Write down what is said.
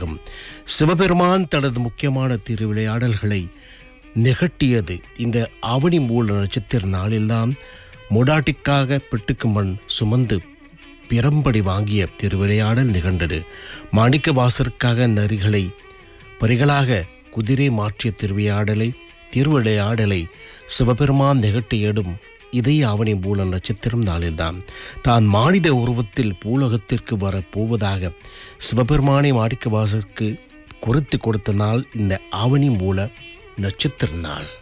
நாளாகும் சிவபெருமான் தனது முக்கியமான திருவிளையாடல்களை நிகட்டியது இந்த ஆவணி மூல நட்சத்திர நாளில்தான் முடாட்டிக்காக பெட்டுக்கு மண் சுமந்து பிரம்படி வாங்கிய திருவிளையாடல் நிகழ்ந்தது மாணிக்க வாசருக்காக நரிகளை பரிகளாக குதிரை மாற்றிய திருவிளையாடலை திருவிளையாடலை சிவபெருமான் நிகட்டியிடும் இதே ஆவணி மூல நட்சத்திரம் நாளில்தான் தான் மானிட உருவத்தில் பூலகத்திற்கு வரப் போவதாக சிவபெருமானை மாணிக்க வாசருக்கு குறித்து கொடுத்த நாள் இந்த ஆவணி மூல நட்சத்திர நாள்